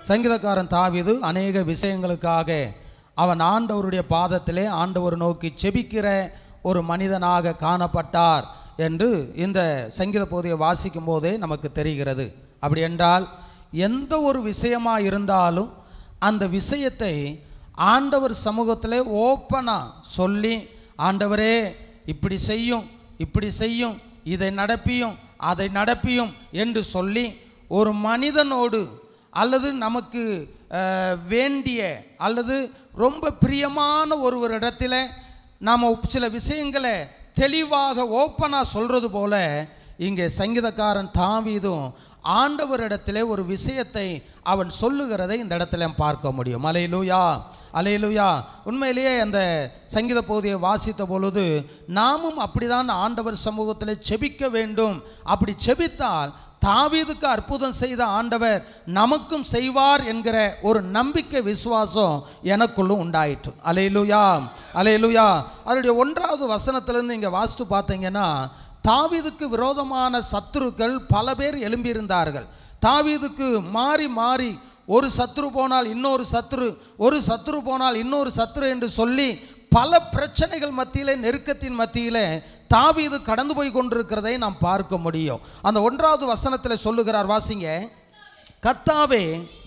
சங்கீதக்காரன் தாவீது அநேக விஷயங்களுக்காக அவன் ஆண்டவருடைய பாதத்திலே ஆண்டவர் நோக்கி செபிக்கிற ஒரு மனிதனாக காணப்பட்டார் என்று இந்த சங்கீத பகுதியை வாசிக்கும் போதே நமக்கு தெரிகிறது அப்படி என்றால் எந்த ஒரு விஷயமா இருந்தாலும் அந்த விஷயத்தை ஆண்டவர் சமூகத்திலே ஓப்பனாக சொல்லி ஆண்டவரே இப்படி செய்யும் இப்படி செய்யும் இதை நடப்பியும் அதை நடப்பியும் என்று சொல்லி ஒரு மனிதனோடு அல்லது நமக்கு அஹ், வேண்டிய அல்லது ரொம்ப பிரியமான ஒருவரிடத்தில் நாம் சில விஷயங்களை தெளிவாக ஓப்பனாக சொல்கிறது போல இங்கே சங்கீதக்காரன் தாவீதும் ஆண்டவரிடத்திலே ஒரு விஷயத்தை அவன் சொல்லுகிறதை இந்த இடத்துல பார்க்க முடியும் அலையிலூயா அலையிலுயா உண்மையிலேயே அந்த சங்கீத பகுதியை வாசித்த பொழுது நாமும் அப்படிதான் ஆண்டவர் சமூகத்தில் செபிக்க வேண்டும் அப்படி செபித்தால் தாவீதுக்கு அற்புதம் செய்த ஆண்டவர் நமக்கும் செய்வார் என்கிற ஒரு நம்பிக்கை விசுவாசம் எனக்குள்ளும் உண்டாயிற்று அலையிலுயா அலையிலுயா அதனுடைய ஒன்றாவது வசனத்திலிருந்து இங்கே வாஸ்து பார்த்தீங்கன்னா தாவீதுக்கு விரோதமான சத்துருக்கள் பல பேர் எழும்பியிருந்தார்கள் தாவீதுக்கு மாறி மாறி ஒரு சத்துரு போனால் இன்னொரு சத்துரு ஒரு சத்துரு போனால் இன்னொரு சத்துரு என்று சொல்லி பல பிரச்சனைகள் மத்தியிலே நெருக்கத்தின் மத்தியிலே தாவீது கடந்து போய் கொண்டிருக்கிறதை நாம் பார்க்க முடியும் அந்த ஒன்றாவது வசனத்தில் சொல்லுகிறார் வாசிங்க கர்த்தாவே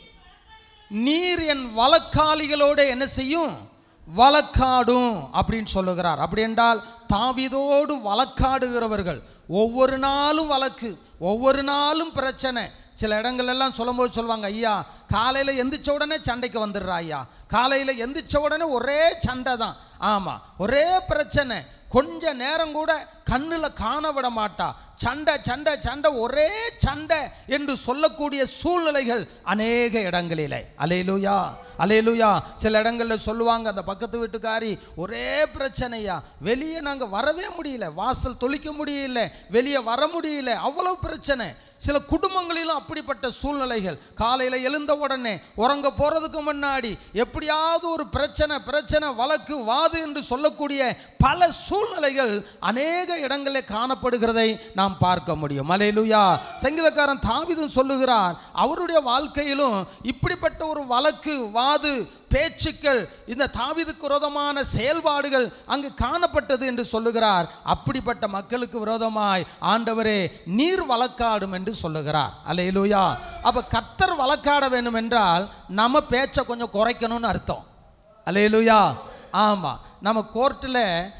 நீர் என் வழக்காளிகளோட என்ன செய்யும் வழக்காடும் அப்படின்னு சொல்லுகிறார் அப்படி என்றால் தாவீதோடு வழக்காடுகிறவர்கள் ஒவ்வொரு நாளும் வழக்கு ஒவ்வொரு நாளும் பிரச்சனை சில இடங்கள் எல்லாம் சொல்லும்போது சொல்லுவாங்க ஐயா காலையில் எந்திரிச்ச உடனே சண்டைக்கு வந்துடுறா ஐயா காலையில் எந்திரிச்ச உடனே ஒரே சண்டை தான் ஆமாம் ஒரே பிரச்சனை கொஞ்ச நேரம் கூட கண்ணில் காண விட மாட்டா சண்டை சண்டை சண்டை ஒரே சண்டை என்று சொல்லக்கூடிய சூழ்நிலைகள் அநேக இடங்களிலே அலையலுயா அலையலுயா சில இடங்களில் சொல்லுவாங்க அந்த பக்கத்து வீட்டுக்காரி ஒரே பிரச்சனையா வெளியே நாங்கள் வரவே முடியல வாசல் தொளிக்க முடியல வெளியே வர முடியல அவ்வளவு பிரச்சனை சில குடும்பங்களிலும் அப்படிப்பட்ட சூழ்நிலைகள் காலையில் எழுந்த உடனே உறங்க போகிறதுக்கு முன்னாடி எப்படியாவது ஒரு பிரச்சனை பிரச்சனை வழக்கு வாது என்று சொல்லக்கூடிய பல சூழ்நிலைகள் அநேக இடங்களில் காணப்படுகிறதை நாம் பார்க்க முடியும் மலையிலுயா சங்கீதக்காரன் தாவிதும் சொல்லுகிறார் அவருடைய வாழ்க்கையிலும் இப்படிப்பட்ட ஒரு வழக்கு வாது பேச்சுக்கள் இந்த தாவிதுக்கு விரோதமான செயல்பாடுகள் அங்கு காணப்பட்டது என்று சொல்லுகிறார் அப்படிப்பட்ட மக்களுக்கு விரோதமாய் ஆண்டவரே நீர் வழக்காடும் என்று சொல்லுகிறார் அல்லேலூயா அப்ப கர்த்தர் வழக்காட வேண்டும் என்றால் நம்ம பேச்சை கொஞ்சம் குறைக்கணும்னு அர்த்தம் அல்லேலூயா ஆமாம் நம்ம கோர்ட்டில்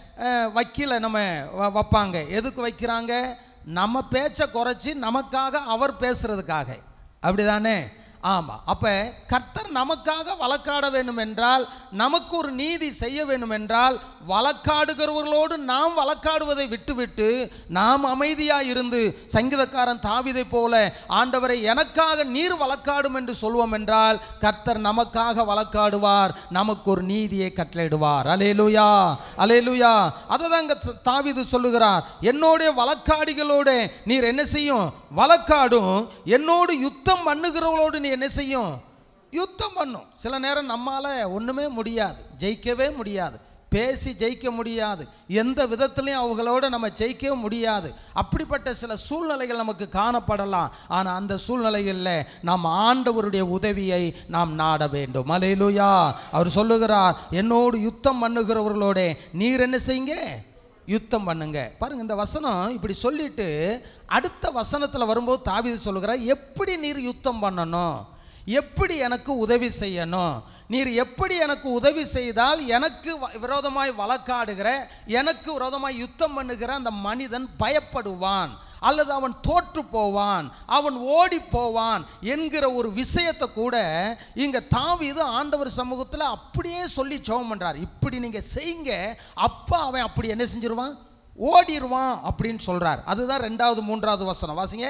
வக்கீலை நம்ம வ- வைப்பாங்க எதுக்கு வைக்கிறாங்க நம்ம பேச்சை குறைச்சி நமக்காக அவர் பேசுறதுக்காக அப்படிதானே ஆமாம் அப்போ கர்த்தர் நமக்காக வழக்காட வேண்டும் என்றால் நமக்கு ஒரு நீதி செய்ய வேண்டும் என்றால் வழக்காடுகிறவர்களோடு நாம் வழக்காடுவதை விட்டுவிட்டு நாம் அமைதியாக இருந்து சங்கீதக்காரன் தாவிதை போல ஆண்டவரை எனக்காக நீர் வழக்காடும் என்று சொல்வோம் என்றால் கர்த்தர் நமக்காக வழக்காடுவார் நமக்கு ஒரு நீதியை கட்டளையிடுவார் அலேலுயா அலேலுயா அதை தாங்க தாவிது சொல்லுகிறார் என்னுடைய வழக்காடிகளோட நீர் என்ன செய்யும் வழக்காடும் என்னோடு யுத்தம் பண்ணுகிறவங்களோடு நீ என்ன செய்யும் யுத்தம் பண்ணும் சில நேரம் நம்மால ஒண்ணுமே முடியாது ஜெயிக்கவே முடியாது பேசி ஜெயிக்க முடியாது எந்த விதத்திலையும் அவங்களோட நம்ம ஜெயிக்கவே முடியாது அப்படிப்பட்ட சில சூழ்நிலைகள் நமக்கு காணப்படலாம் ஆனால் அந்த சூழ்நிலைகளில் நாம் ஆண்டவருடைய உதவியை நாம் நாட வேண்டும் அலையிலுயா அவர் சொல்லுகிறார் என்னோடு யுத்தம் பண்ணுகிறவர்களோட நீர் என்ன செய்யுங்க யுத்தம் பண்ணுங்க பாருங்க இந்த வசனம் இப்படி சொல்லிட்டு அடுத்த வசனத்தில் வரும்போது தாவீது சொல்லுகிறார் எப்படி நீர் யுத்தம் பண்ணணும் எப்படி எனக்கு உதவி செய்யணும் நீர் எப்படி எனக்கு உதவி செய்தால் எனக்கு வ- விரோதமாய் வழக்காடுகிற எனக்கு விரோதமாய் யுத்தம் பண்ணுகிற அந்த மனிதன் பயப்படுவான் அல்லது அவன் தோற்று போவான் அவன் ஓடி போவான் என்கிற ஒரு விஷயத்தை கூட இங்க தாவீது ஆண்டவர் சமூகத்தில் அப்படியே சொல்லி ஜெபம் பண்றார் இப்படி நீங்க செய்யுங்க அப்பா அவன் அப்படி என்ன செஞ்சிருவான் ஓடிடுவான் அப்படின்னு சொல்றார் அதுதான் ரெண்டாவது மூன்றாவது வசனம் வாசிங்க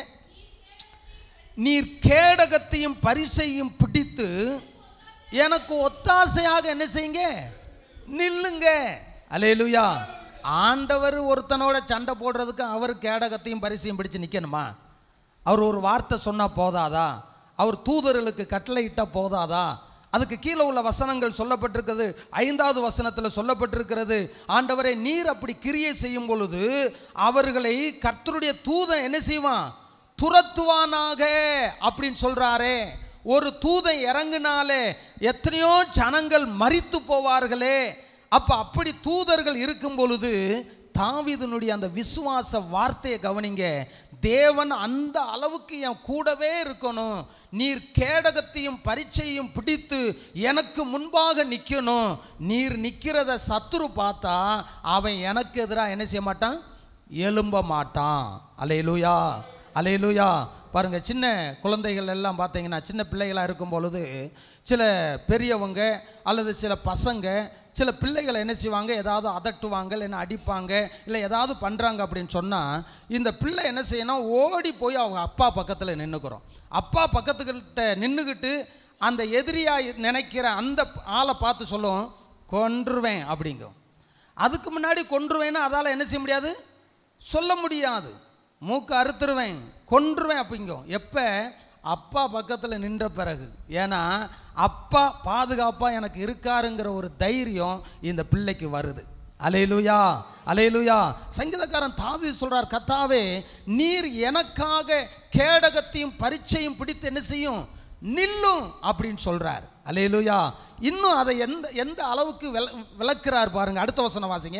நீர் கேடகத்தையும் பரிசையும் பிடித்து எனக்கு ஒத்தாசையாக என்ன செய்யுங்க நில்லுங்க அலேலுயா ஆண்டவர் ஒருத்தனோட சண்டை போடுறதுக்கு அவர் கேடகத்தையும் பரிசையும் பிடிச்சு நிற்கணுமா அவர் ஒரு வார்த்தை சொன்னால் போதாதா அவர் தூதர்களுக்கு கட்டளையிட்டா போதாதா அதுக்கு கீழே உள்ள வசனங்கள் சொல்லப்பட்டிருக்கிறது ஐந்தாவது வசனத்தில் சொல்லப்பட்டிருக்கிறது ஆண்டவரை நீர் அப்படி கிரியை செய்யும் பொழுது அவர்களை கர்த்தருடைய தூதன் என்ன செய்வான் துரத்துவானாக அப்படின்னு சொல்றாரே ஒரு தூதன் இறங்குனாலே எத்தனையோ ஜனங்கள் மரித்து போவார்களே அப்ப அப்படி தூதர்கள் இருக்கும் பொழுது தாவீதுனுடைய அந்த விசுவாச வார்த்தையை கவனிங்க தேவன் அந்த அளவுக்கு என் கூடவே இருக்கணும் நீர் கேடகத்தையும் பரீட்சையும் பிடித்து எனக்கு முன்பாக நிற்கணும் நீர் நிற்கிறத சத்துரு பார்த்தா அவன் எனக்கு எதிராக என்ன செய்ய மாட்டான் எழும்ப மாட்டான் அலையலூயா அலையலூயா பாருங்க சின்ன குழந்தைகள் எல்லாம் பார்த்தீங்கன்னா சின்ன பிள்ளைகளாக இருக்கும் பொழுது சில பெரியவங்க அல்லது சில பசங்க சில பிள்ளைகளை என்ன செய்வாங்க ஏதாவது அதட்டுவாங்க இல்லைன்னா அடிப்பாங்க இல்லை ஏதாவது பண்ணுறாங்க அப்படின்னு சொன்னால் இந்த பிள்ளை என்ன செய்யணும் ஓடி போய் அவங்க அப்பா பக்கத்தில் நின்றுக்கிறோம் அப்பா பக்கத்துக்கிட்ட நின்றுக்கிட்டு அந்த எதிரியாக நினைக்கிற அந்த ஆளை பார்த்து சொல்லும் கொன்றுவேன் அப்படிங்கும் அதுக்கு முன்னாடி கொன்றுவேன்னா அதால் என்ன செய்ய முடியாது சொல்ல முடியாது மூக்கு அறுத்துருவேன் கொன்றுவேன் அப்படிங்கும் எப்போ அப்பா பக்கத்தில் நின்ற பிறகு ஏன்னா அப்பா பாதுகாப்பாக எனக்கு இருக்காருங்கிற ஒரு தைரியம் இந்த பிள்ளைக்கு வருது அலையலுயா அலையலுயா சங்கீதக்காரன் தாவி சொல்றார் கத்தாவே நீர் எனக்காக கேடகத்தையும் பரீட்சையும் பிடித்து என்ன செய்யும் நில்லும் அப்படின்னு சொல்றார் அலையலுயா இன்னும் அதை எந்த எந்த அளவுக்கு விள விளக்குறார் பாருங்க அடுத்த வசனம் வாசிங்க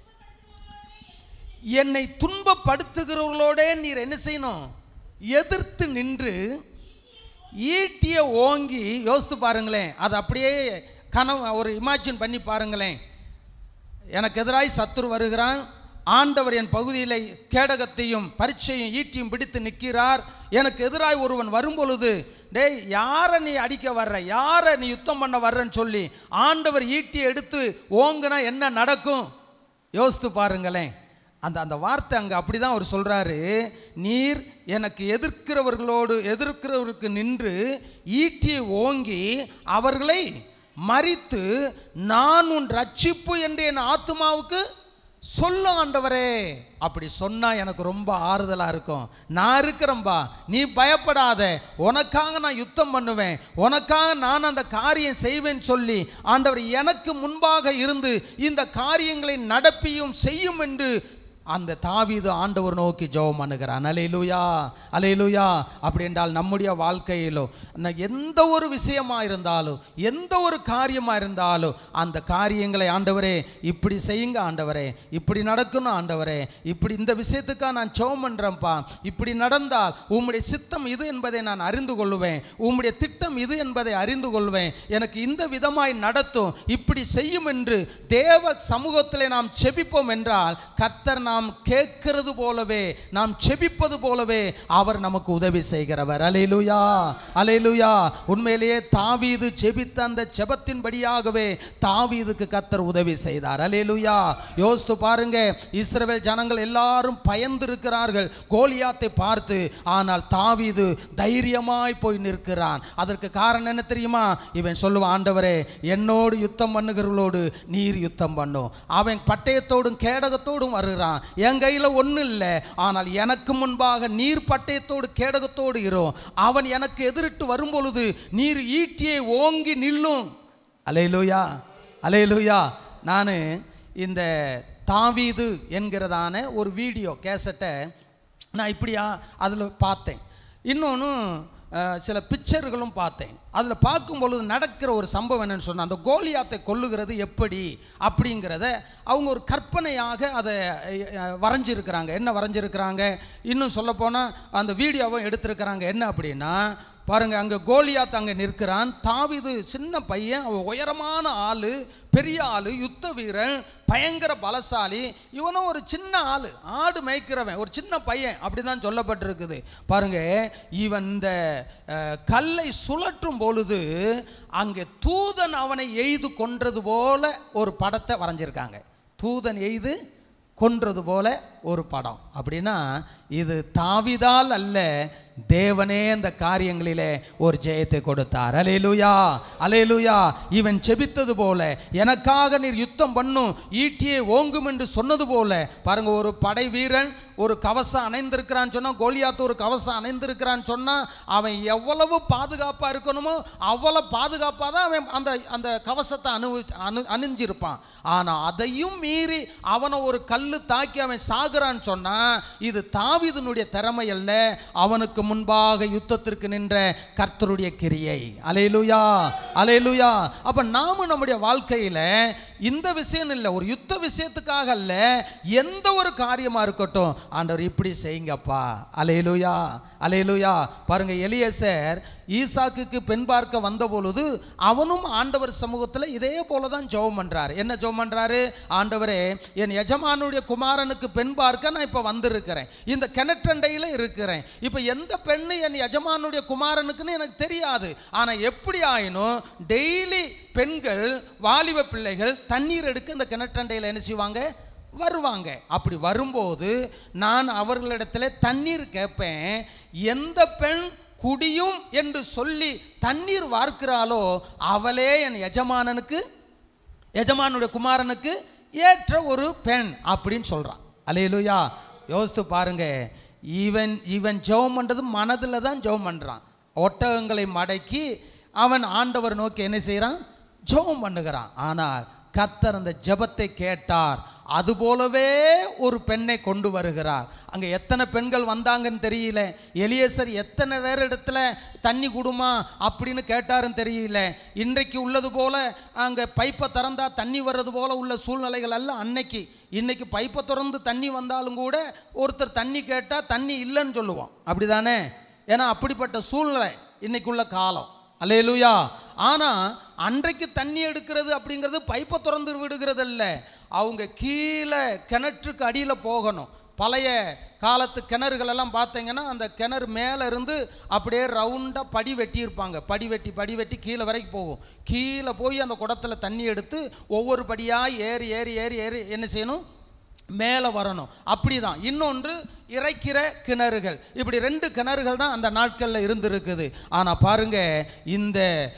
என்னை துன்பப்படுத்துகிறவர்களோடே நீர் என்ன செய்யணும் எதிர்த்து நின்று ஈட்டிய ஓங்கி யோசித்து பாருங்களேன் அது அப்படியே கனவு ஒரு இமேஜின் பண்ணி பாருங்களேன் எனக்கு எதிராய் சத்துரு வருகிறான் ஆண்டவர் என் பகுதியில் கேடகத்தையும் பரீட்சையும் ஈட்டியும் பிடித்து நிற்கிறார் எனக்கு எதிராய் ஒருவன் வரும்பொழுது டேய் யாரை நீ அடிக்க வர்ற யாரை நீ யுத்தம் பண்ண வர்றன்னு சொல்லி ஆண்டவர் ஈட்டியை எடுத்து ஓங்குனா என்ன நடக்கும் யோசித்து பாருங்களேன் அந்த அந்த வார்த்தை அங்கே அப்படி தான் அவர் சொல்கிறாரு நீர் எனக்கு எதிர்க்கிறவர்களோடு எதிர்க்கிறவருக்கு நின்று ஈட்டியை ஓங்கி அவர்களை மறித்து நான் உன் ரட்சிப்பு என்று என் ஆத்மாவுக்கு சொல்ல ஆண்டவரே அப்படி சொன்னா எனக்கு ரொம்ப ஆறுதலா இருக்கும் நான் இருக்கிறேன்பா நீ பயப்படாத உனக்காக நான் யுத்தம் பண்ணுவேன் உனக்காக நான் அந்த காரியம் செய்வேன் சொல்லி ஆண்டவர் எனக்கு முன்பாக இருந்து இந்த காரியங்களை நடப்பியும் செய்யும் என்று அந்த தாவீது ஆண்டவர் நோக்கி ஜெபம் பண்ணுகிறான் அலையிலுயா அலையிலுயா அப்படி என்றால் நம்முடைய வாழ்க்கையிலோ ந- எந்த ஒரு விஷயமா இருந்தாலும் எந்த ஒரு காரியமா இருந்தாலும் அந்த காரியங்களை ஆண்டவரே இப்படி செய்யுங்க ஆண்டவரே இப்படி நடக்கணும் ஆண்டவரே இப்படி இந்த விஷயத்துக்காக நான் ஜெபம் பண்றேன்ப்பா இப்படி நடந்தால் உம்முடைய சித்தம் இது என்பதை நான் அறிந்து கொள்ளுவேன் உம்முடைய திட்டம் இது என்பதை அறிந்து கொள்வேன் எனக்கு இந்த விதமாய் நடத்தும் இப்படி செய்யும் என்று தேவ சமூகத்திலே நாம் செபிப்போம் என்றால் கர்த்தர் நாம் கேட்கிறது போலவே நாம் செபிப்பது போலவே அவர் நமக்கு உதவி செய்கிறவர் அலையிலுயா அலையிலுயா உண்மையிலேயே தாவீது செபித்த அந்த செபத்தின்படியாகவே தாவீதுக்கு கர்த்தர் உதவி செய்தார் அலையிலுயா யோசித்து பாருங்க இஸ்ரவேல் ஜனங்கள் எல்லாரும் பயந்து இருக்கிறார்கள் கோலியாத்தை பார்த்து ஆனால் தாவீது தைரியமாய் போய் நிற்கிறான் அதற்கு காரணம் என்ன தெரியுமா இவன் சொல்லுவான் ஆண்டவரே என்னோடு யுத்தம் பண்ணுகிறவர்களோடு நீர் யுத்தம் பண்ணும் அவன் பட்டயத்தோடும் கேடகத்தோடும் வருகிறான் என் கையில் ஒன்றும் இல்லை ஆனால் எனக்கு முன்பாக நீர் பட்டயத்தோடு கேடகத்தோடு இரும் அவன் எனக்கு எதிரிட்டு வரும்பொழுது நீர் ஈட்டியை ஓங்கி நில்லும் அலையலூயா அலையலூயா நான் இந்த தாவீது என்கிறதான ஒரு வீடியோ கேசட்டை நான் இப்படியா அதில் பார்த்தேன் இன்னொன்று சில பிக்சர்களும் பார்த்தேன் அதில் பார்க்கும் பொழுது நடக்கிற ஒரு சம்பவம் என்னன்னு சொன்னால் அந்த கோலியாத்தை கொல்லுகிறது எப்படி அப்படிங்கிறத அவங்க ஒரு கற்பனையாக அதை அஹ், வரைஞ்சிருக்கிறாங்க என்ன வரைஞ்சிருக்கிறாங்க இன்னும் சொல்லப்போனால் அந்த வீடியோவும் எடுத்திருக்கிறாங்க என்ன அப்படின்னா பாருங்க அங்கே கோலியாத் அங்கே நிற்கிறான் தாவீது சின்ன பையன் அவன் உயரமான ஆளு பெரிய ஆளு யுத்த வீரன் பயங்கர பலசாலி இவனும் ஒரு சின்ன ஆளு ஆடு மேய்க்கிறவன் ஒரு சின்ன பையன் அப்படிதான் சொல்லப்பட்டிருக்குது பாருங்க இவன் இந்த அஹ், கல்லை சுழற்றும் பொழுது அங்கே தூதன் அவனை எய்து கொன்றது போல ஒரு படத்தை வரைஞ்சிருக்காங்க தூதன் எய்து கொன்றது போல ஒரு படம் அப்படின்னா இது தாவிதால் அல்ல தேவனே அந்த காரியங்களிலே ஒரு ஜெயத்தை கொடுத்தார் அலேலுயா அலேலுயா இவன் செபித்தது போல எனக்காக நீர் யுத்தம் பண்ணும் ஈட்டியை ஓங்கும் என்று சொன்னது போல பாருங்க ஒரு படை வீரன் ஒரு கவசம் அணைந்திருக்கிறான்னு சொன்னா கோலியாத்து ஒரு கவசம் அணைந்திருக்கிறான்னு சொன்னா அவன் எவ்வளவு பாதுகாப்பா இருக்கணுமோ அவ்வளவு பாதுகாப்பா தான் அவன் அந்த அந்த கவசத்தை அணு அணு அணிஞ்சிருப்பான் ஆனா அதையும் மீறி அவனை ஒரு கல்லு தாக்கி அவன் சாகுறான்னு சொன்னா இது தாவீதுனுடைய திறமை அல்ல அவனுக்கு முன்பாக யுத்தத்திற்கு நின்ற கர்த்தருடைய கிரியை அலையலுயா அலையலுயா அப்ப நாம நம்முடைய வாழ்க்கையில இந்த விஷயம் இல்லை ஒரு யுத்த விஷயத்துக்காக அல்ல எந்த ஒரு காரியமா இருக்கட்டும் ஆண்டவர் இப்படி செய்யுங்கப்பா அலையலுயா அலையலுயா பாருங்க எலியசர் ஈசாக்குக்கு பெண் பார்க்க வந்த பொழுது அவனும் ஆண்டவர் சமூகத்தில் இதே போல தான் ஜெபம் பண்றாரு என்ன ஜெபம் பண்றாரு ஆண்டவரே என் எஜமானுடைய குமாரனுக்கு பெண் பார்க்க நான் இப்போ வந்திருக்கிறேன் இந்த கிணற்றண்டையில் இருக்கிறேன் இப்போ எந்த பெண்ணு என் எஜமானுடைய குமாரனுக்குன்னு எனக்கு தெரியாது ஆனால் எப்படி ஆயினும் டெய்லி பெண்கள் வாலிப பிள்ளைகள் தண்ணீர் எடுக்க இந்த கிணற்றண்டையில் என்ன செய்வாங்க வருவாங்க அப்படி வரும்போது நான் அவர்களிடத்துல தண்ணீர் கேட்பேன் எந்த பெண் குடியும் என்று சொல்லி தண்ணீர் வார்க்கிறாளோ அவளே என் எஜமானனுக்கு எஜமானுடைய குமாரனுக்கு ஏற்ற ஒரு பெண் அப்படின்னு சொல்றான் அலையலுயா யோசித்து பாருங்க இவன் இவன் ஜெபம் பண்றது மனதில் தான் ஜெபம் பண்றான் ஒட்டகங்களை மடக்கி அவன் ஆண்டவர் நோக்கி என்ன செய்றான் ஜெபம் பண்ணுகிறான் ஆனால் கர்த்தர் அந்த ஜெபத்தை கேட்டார் அதுபோலவே ஒரு பெண்ணை கொண்டு வருகிறார் அங்கே எத்தனை பெண்கள் வந்தாங்கன்னு தெரியல எலியேசர் எத்தனை பேர் இடத்துல தண்ணி குடுமா அப்படின்னு கேட்டாருன்னு தெரியல இன்றைக்கு உள்ளது போல அங்கே பைப்பை திறந்தா தண்ணி வர்றது போல உள்ள சூழ்நிலைகள் அல்ல அன்னைக்கு இன்னைக்கு பைப்பை திறந்து தண்ணி வந்தாலும் கூட ஒருத்தர் தண்ணி கேட்டால் தண்ணி இல்லைன்னு சொல்லுவோம் அப்படிதானே ஏன்னா அப்படிப்பட்ட சூழ்நிலை இன்னைக்குள்ள காலம் அல்லேலூயா ஆனால் அன்றைக்கு தண்ணி எடுக்கிறது அப்படிங்கிறது பைப்பை திறந்து விடுகிறது இல்ல அவங்க கீழே கிணற்றுக்கு அடியில் போகணும் பழைய காலத்து கிணறுகள் எல்லாம் பார்த்தீங்கன்னா அந்த கிணறு மேலே இருந்து அப்படியே ரவுண்டாக படி வெட்டியிருப்பாங்க படி வெட்டி படி வெட்டி கீழே வரைக்கும் போகும் கீழே போய் அந்த குடத்துல தண்ணி எடுத்து ஒவ்வொரு படியாக ஏறி ஏறி ஏறி ஏறி என்ன செய்யணும் மேலே வரணும் அப்படிதான் இன்னொன்று இறைக்கிற கிணறுகள் இப்படி ரெண்டு கிணறுகள் தான் அந்த நாட்களில் இருந்திருக்குது ஆனால் பாருங்க இந்த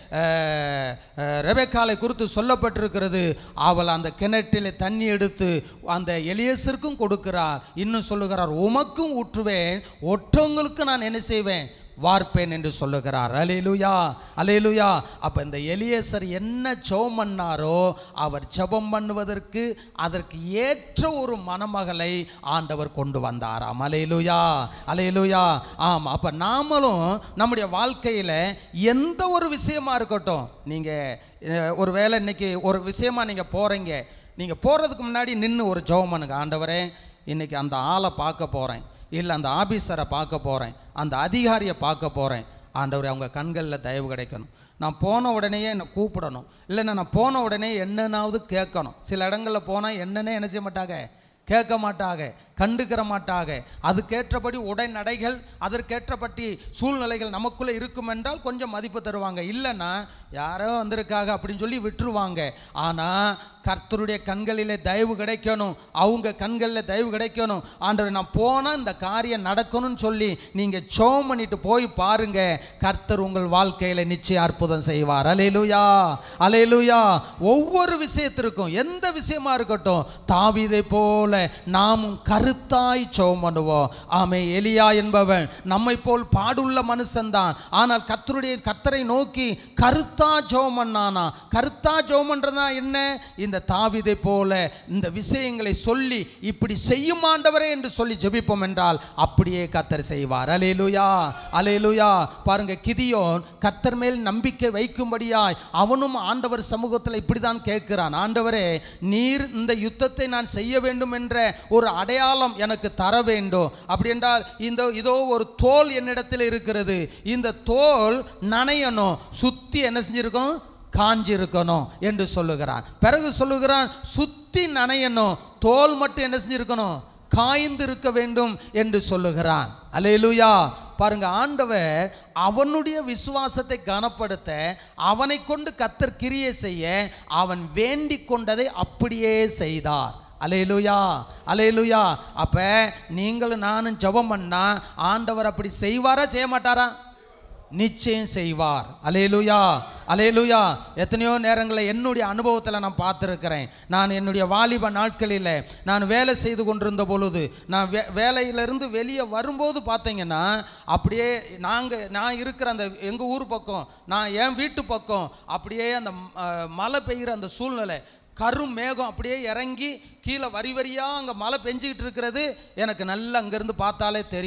அஹ், அஹ், ரெபெக்காலை குறித்து சொல்லப்பட்டிருக்கிறது அவள் அந்த கிணற்றில் தண்ணி எடுத்து அந்த எலியேசருக்கும் கொடுக்கிறார் இன்னும் சொல்லுகிறார் உமக்கும் ஊற்றுவேன் ஒற்றவங்களுக்கு நான் என்ன செய்வேன் வார்ப்பேன் என்று சொல்லுகிறார் அலேலுயா அலேலுயா அப்போ இந்த எலியேசர் என்ன ஜெபம் பண்ணாரோ அவர் ஜெபம் பண்ணுவதற்கு அதற்கு ஏற்ற ஒரு மணமகளை ஆண்டவர் கொண்டு வந்தாராம் அலேலுயா அலேலுயா ஆமாம் அப்போ நாமளும் நம்முடைய வாழ்க்கையில் எந்த ஒரு விஷயமா இருக்கட்டும் நீங்கள் ஒரு வேளை இன்னைக்கு ஒரு விஷயமா நீங்கள் போகிறீங்க நீங்கள் போகிறதுக்கு முன்னாடி நின்று ஒரு ஜெபம் பண்ணுங்க ஆண்டவரே இன்னைக்கு அந்த ஆளை பார்க்க போகிறேன் இல்லை அந்த ஆபீசரை பார்க்க போகிறேன் அந்த அதிகாரியை பார்க்க போகிறேன் ஆண்டவர் அவங்க கண்களில் தயவு கிடைக்கணும் நான் போன உடனேயே என்னை கூப்பிடணும் இல்லைன்னா நான் போன உடனே என்னன்னாவது கேட்கணும் சில இடங்களில் போனால் என்னன்னே என்ன செய்ய மாட்டாங்க கேட்க மாட்டாங்க கண்டுக்கிற மாட்டாங்க அதுக்கேற்றபடி உடைநடைகள் அதற்கேற்றபடி சூழ்நிலைகள் நமக்குள்ளே இருக்கும் என்றால் கொஞ்சம் மதிப்பு தருவாங்க இல்லைன்னா யாரோ வந்திருக்காங்க அப்படின்னு சொல்லி விட்டுருவாங்க ஆனால் கர்த்தருடைய கண்களிலே தயவு கிடைக்கணும் அவங்க கண்களில் தயவு கிடைக்கணும் ஆண்டவர் நான் போனால் இந்த காரியம் நடக்கணும்னு சொல்லி நீங்கள் சோம் பண்ணிட்டு போய் பாருங்க கர்த்தர் உங்கள் வாழ்க்கையில் நிச்சயம் அற்புதம் செய்வார் அலேலுயா அலேலுயா ஒவ்வொரு விஷயத்திற்கும் எந்த விஷயமா இருக்கட்டும் தாவீதை போல நாமும் கருத்தாய் சோம் பண்ணுவோம் ஆமே எலியா என்பவன் நம்மை போல் பாடுள்ள மனுஷன்தான் ஆனால் கர்த்தருடைய கர்த்தரை நோக்கி கருத்தா ஜோம் பண்ணானா கருத்தா ஜோம் பண்றதா என்ன இந்த தாவிதை போல இந்த விஷயங்களை சொல்லி இப்படி செய்யும் ஆண்டவரே என்று சொல்லி ஜெபிப்போம் என்றால் அப்படியே கர்த்தர் செய்வார் அலேலுயா அலேலுயா பாருங்க கிதியோன் கர்த்தர் மேல் நம்பிக்கை வைக்கும்படியாய் அவனும் ஆண்டவர் சமூகத்தில் இப்படிதான் கேட்கிறான் ஆண்டவரே நீர் இந்த யுத்தத்தை நான் செய்ய வேண்டும் என்ற ஒரு அடையாளம் எனக்கு தர வேண்டும் அப்படி என்றால் இந்த இதோ ஒரு தோல் என்னிடத்தில் இருக்கிறது இந்த தோல் நனையணும் சுத்தி என்ன செஞ்சிருக்கணும் காஞ்சிருக்கணும் என்று சொல்லுகிறான் பிறகு சொல்லுகிறான் சுத்தி நனையணும் தோல் மட்டும் என்ன செஞ்சிருக்கணும் காய்ந்து இருக்க வேண்டும் என்று சொல்லுகிறான் அல்லேலூயா பாருங்க ஆண்டவர் அவனுடைய விசுவாசத்தை கனப்படுத்த அவனை கொண்டு கத்தர் கிரியை செய்ய அவன் வேண்டிக் கொண்டதை அப்படியே செய்தார் அலையலுயா அலையலுயா அப்ப நீங்களும் நானும் ஜெபம் பண்ணா ஆண்டவர் அப்படி செய்வாரா செய்ய மாட்டாரா நிச்சயம் செய்வார் அலேலுயா அலேலுயா எத்தனையோ நேரங்களில் என்னுடைய அனுபவத்தில் நான் பார்த்துருக்கிறேன் நான் என்னுடைய வாலிப நாட்களில் நான் வேலை செய்து கொண்டிருந்த பொழுது நான் வே வேலையிலிருந்து வெளியே வரும்போது பார்த்தீங்கன்னா அப்படியே நாங்கள் நான் இருக்கிற அந்த எங்கள் ஊர் பக்கம் நான் என் வீட்டு பக்கம் அப்படியே அந்த அஹ், மழை பெய்கிற அந்த சூழ்நிலை கரும் மேகம் அப்படியே இறங்கி கீழே வரி வரியாக அங்கே மழை பெஞ்சிக்கிட்டு இருக்கிறது எனக்கு நல்லா அங்கேருந்து பார்த்தாலே தெரியும்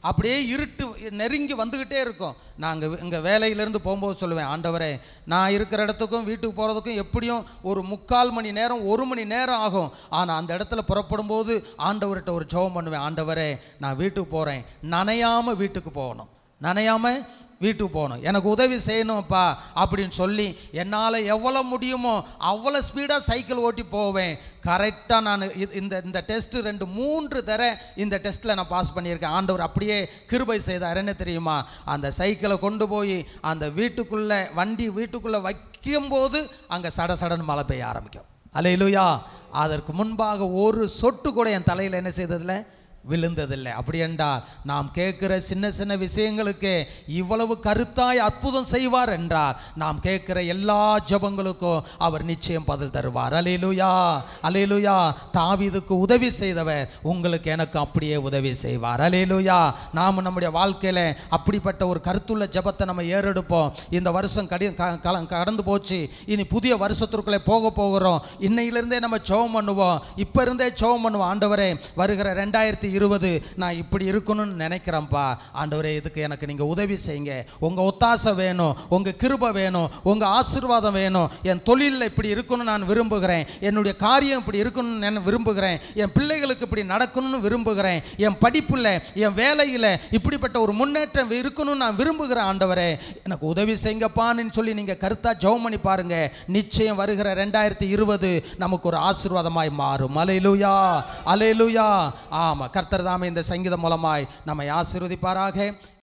அப்படியே இருட்டு நெருங்கி வந்துக்கிட்டே இருக்கும் நாங்கள் இங்கே வேலையிலேருந்து போகும்போது சொல்லுவேன் ஆண்டவரே நான் இருக்கிற இடத்துக்கும் வீட்டுக்கு போகிறதுக்கும் எப்படியும் ஒரு முக்கால் மணி நேரம் ஒரு மணி நேரம் ஆகும் ஆனால் அந்த இடத்துல புறப்படும் போது ஆண்டவர்கிட்ட ஒரு ஜெபம் பண்ணுவேன் ஆண்டவரே நான் வீட்டுக்கு போகிறேன் நனையாமல் வீட்டுக்கு போகணும் நனையாமல் வீட்டுக்கு போகணும் எனக்கு உதவி செய்யணும்ப்பா அப்படின்னு சொல்லி என்னால் எவ்வளோ முடியுமோ அவ்வளோ ஸ்பீடாக சைக்கிள் ஓட்டி போவேன் கரெக்டாக நான் இது- இந்த இந்த டெஸ்ட்டு ரெண்டு மூன்று தர இந்த டெஸ்ட்டில் நான் பாஸ் பண்ணியிருக்கேன் ஆண்டவர் அப்படியே கிருபை செய்தார் என்ன தெரியுமா அந்த சைக்கிளை கொண்டு போய் அந்த வீட்டுக்குள்ளே வண்டி வீட்டுக்குள்ளே வைக்கும்போது அங்கே சட சடன்னு மழை பெய்ய ஆரம்பிக்கும் அலையிலுயா அதற்கு முன்பாக ஒரு சொட்டு கூட என் தலையில் என்ன செய்ததில்லை விழுந்ததில்லை அப்படி என்றால் நாம் கேட்கிற சின்ன சின்ன விஷயங்களுக்கு இவ்வளவு கருத்தாய் அற்புதம் செய்வார் என்றால் நாம் கேட்கிற எல்லா ஜெபங்களுக்கும் அவர் நிச்சயம் பதில் தருவார் அலேலுயா அலேலுயா தாவீதுக்கு உதவி செய்தவர் உங்களுக்கு எனக்கு அப்படியே உதவி செய்வார் அலேலுயா நாம் நம்முடைய வாழ்க்கையில அப்படிப்பட்ட ஒரு கருத்துள்ள ஜெபத்தை நம்ம ஏறெடுப்போம் இந்த வருஷம் கடி க- கல- கடந்து போச்சு இனி புதிய வருஷத்திற்குள்ளே போக போகிறோம் இன்னையிலிருந்தே நம்ம ஜெபம் பண்ணுவோம் இப்போ இருந்தே ஜெபம் பண்ணுவோம் ஆண்டவரே வருகிற ரெண்டாயிரத்தி இருபது நான் இப்படி இருக்கணும்னு நினைக்கிறேன்ப்பா ஆண்டவரே இதுக்கு எனக்கு நீங்கள் உதவி செய்யுங்க உங்கள் ஒத்தாசை வேணும் உங்கள் கிருபை வேணும் உங்கள் ஆசீர்வாதம் வேணும் என் தொழிலில் இப்படி இருக்கணும்னு நான் விரும்புகிறேன் என்னுடைய காரியம் இப்படி இருக்கணும்னு நான் விரும்புகிறேன் என் பிள்ளைகளுக்கு இப்படி நடக்கணும்னு விரும்புகிறேன் என் படிப்பில் என் வேலையில் இப்படிப்பட்ட ஒரு முன்னேற்றம் இருக்கணும்னு நான் விரும்புகிறேன் ஆண்டவரே எனக்கு உதவி செய்யுங்கப்பான்னு சொல்லி நீங்கள் கருத்தாக ஜெபம் பண்ணி பாருங்க நிச்சயம் வருகிற ரெண்டாயிரத்தி இருபது நமக்கு ஒரு ஆசீர்வாதமாய் மாறும் அலையிலுயா அலையிலுயா ஆமாம் கர்த்தர் தாமே இந்த சங்கீதம் மூலமாய் நம்மை ஆசீர்வதிப்பாராக